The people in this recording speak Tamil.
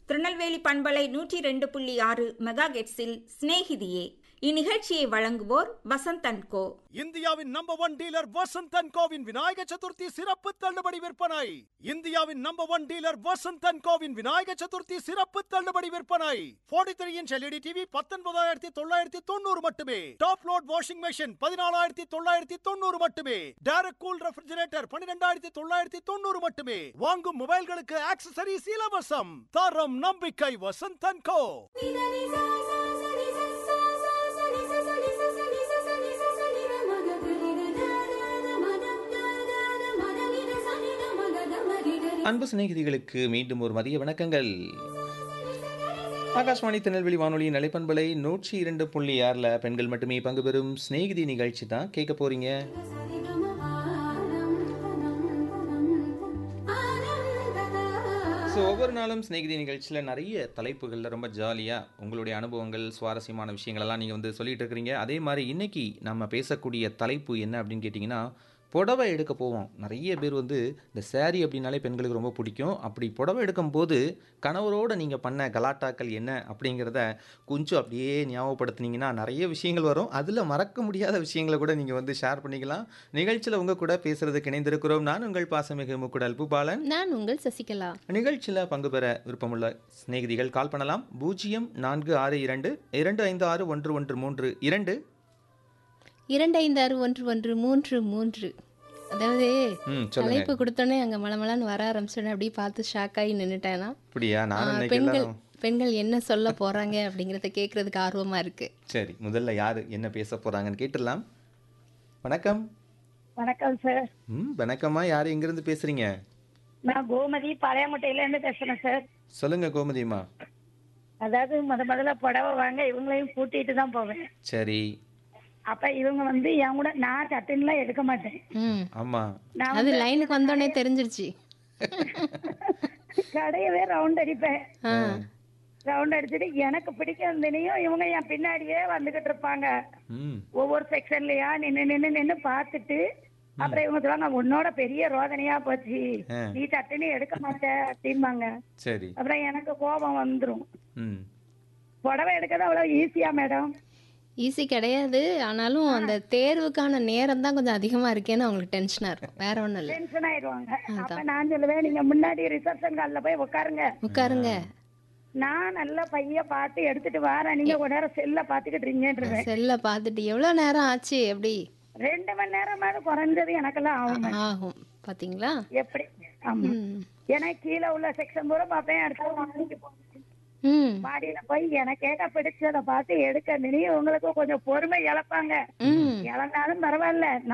திருநெல்வேலி பண்பலை நூற்றி ரெண்டு புள்ளி ஆறு மெகா கெட்ஸில் சிநேகிதியே இந்நிகழ்ச்சியை வழங்குவோர் வசந்தன் கோ இந்தியாவின் number one dealer Vasanth and கோவின் விநாயக சதுர்த்தி சிறப்பு தள்ளுபடி விற்பனை இந்தியாவின் number one dealer Vasanth and கோவின் விநாயக சதுர்த்தி சிறப்பு தள்ளுபடி விற்பனை 43 த்ரீ இன்ச் எல்இடி டிவி பத்தொன்பதாயிரத்தி தொள்ளாயிரத்தி தொண்ணூறு மட்டுமே டாப் லோட் வாஷிங் மெஷின் பதினாலாயிரத்தி தொள்ளாயிரத்தி தொண்ணூறு மட்டுமே டேரக்ட் கூல் ரெஃப்ரிஜரேட்டர் பன்னிரெண்டாயிரத்தி தொள்ளாயிரத்தி தொண்ணூறு மட்டுமே வாங்கும் மொபைல்களுக்கு ஆக்சசரிஸ் இலவசம் தரம் நம்பிக்கை வசந்த் அண்ட் கோ அன்பு சிநேகிதிகளுக்கு மீண்டும் ஒரு மதிய வணக்கங்கள் ஆகாஷ்வாணி திருநெல்வேலி வானொலி நிலைப்பண்பலை நூற்றி இரண்டு புள்ளி ஆறில் பெண்கள் மட்டுமே பங்கு பெறும் சிநேகிதி நிகழ்ச்சி தான் கேட்க போறீங்க ஸோ ஒவ்வொரு நாளும் சிநேகிதி நிகழ்ச்சியில் நிறைய தலைப்புகளில் ரொம்ப ஜாலியாக உங்களுடைய அனுபவங்கள் சுவாரஸ்யமான விஷயங்களெல்லாம் நீங்கள் வந்து சொல்லிட்டு இருக்கிறீங்க அதே மாதிரி இன்னைக்கு நம்ம பேசக்கூடிய தலைப்பு என்ன அப்படின்னு கேட்டிங்கன்னா புடவை எடுக்க போவோம் நிறைய பேர் வந்து இந்த saree அப்படின்னாலே பெண்களுக்கு ரொம்ப பிடிக்கும் அப்படி புடவை எடுக்கும்போது கணவரோடு நீங்கள் பண்ண கலாட்டாக்கள் என்ன அப்படிங்கிறத கொஞ்சம் அப்படியே ஞாபகப்படுத்துனீங்கன்னா நிறைய விஷயங்கள் வரும் அதில் மறக்க முடியாத விஷயங்களை கூட நீங்கள் வந்து ஷேர் பண்ணிக்கலாம் நிகழ்ச்சியில் உங்கள் கூட பேசுறதுக்கு இணைந்திருக்கிறோம் நான் உங்கள் பாசமிகு முக்குடல் பூபாலன் நான் உங்கள் சசிகலா நிகழ்ச்சியில் பங்கு பெற விருப்பமுள்ள சிநேகிதிகள் கால் பண்ணலாம் பூஜ்ஜியம் நான்கு ஆறு இரண்டு இரண்டு ஐந்து ஆறு ஒன்று ஒன்று மூன்று இரண்டு இரண்டு ஐந்து ஆறு ஒன்று ஒன்று மூன்று மூன்று அதாவது ம் சொல்லுங்க தலைப்பு கொடுத்தோன்னே அங்கே மலமலன்னு வர ஆரம்பிச்சோன்னே அப்படியே பார்த்து ஷாக் ஆகி நின்றுட்டேன்னா அப்படியா நான் இன்னைக்கு பெண்கள் எல்லாரும் பெண்கள் என்ன சொல்ல போறாங்க அப்படிங்கிறத கேட்கறதுக்கு ஆர்வமா இருக்கு சரி முதல்ல யார் என்ன பேச போகிறாங்கன்னு கேட்டுடலாம் வணக்கம் வணக்கம் சார் ம் வணக்கம்மா யார் எங்கேருந்து பேசுகிறீங்க நான் கோமதி பழையமுட்டையில இருந்து பேசுறேன் சார் சொல்லுங்க கோமதிம்மா அதாவது முத முதல்ல புடவை வாங்க இவங்களையும் கூட்டிட்டு தான் போவேன் சரி அப்ப இவங்க வந்து என் கூட நான் சட்டுன்னுலாம் எடுக்க மாட்டேன் ம் ஆமாம் நான் அது லைனுக்கு வந்தோடனே தெரிஞ்சிருச்சு கடையவே ரவுண்ட் அடிப்பேன் ஆ ரவுண்ட் அடிச்சுட்டு எனக்கு பிடிக்கிறதுலையும் இவங்க என் பின்னாடியே வந்துகிட்டு இருப்பாங்க ம் ஒவ்வொரு செக்ஷன்லயா நின்னு நின்னு நின்னு பார்த்துட்டு அப்புறம் இவங்க சொல்லுவாங்க உன்னோட பெரிய ரோதனையா போச்சு ஆ. நீ சட்டுன்னு எடுக்க மாட்ட அப்படிம்பாங்க சரி அப்புறம் எனக்கு கோபம் வந்துரும் ம் புடவை எடுக்கிறது அவ்வளவு ஈஸியா மேடம் ஈஸி கிடையாது ஆனாலும் அந்த தேர்வுக்கான நேரம் தான் கொஞ்சம் அதிகமா இருக்கேன்னு அவங்களுக்கு டென்ஷனா இருக்கும் வேற ஒண்ணும் இல்லை டென்ஷன் ஆயிடுவாங்க அப்ப நான் சொல்லுவேன் நீங்க முன்னாடி ரிசப்ஷன் கால்ல போய் உட்காருங்க உட்காருங்க நான் நல்ல பைய பார்த்து எடுத்துட்டு வரேன் நீங்க கொஞ்ச நேரம் செல்ல பாத்துக்கிட்டு இருக்கீங்கன்றேன் செல்ல பார்த்துட்டு எவ்வளவு நேரம் ஆச்சு எப்படி ரெண்டு மணி நேரமாவது குறைஞ்சது எனக்கெல்லாம் ஆகும் ஆகும் பாத்தீங்களா எப்படி ஆமா ம் ஏன்னா கீழே உள்ள செக்ஷன் பூரா பார்ப்பேன் அடுத்த மாடிக்கு போவேன் ம் மாடியில போய் எனக்கு கேட்க பிடிச்சத பார்த்து எடுக்க நினைவு உங்களுக்கு கொஞ்சம் பொறுமை இழப்பாங்க ம் இழந்தாலும் பரவாயில்ல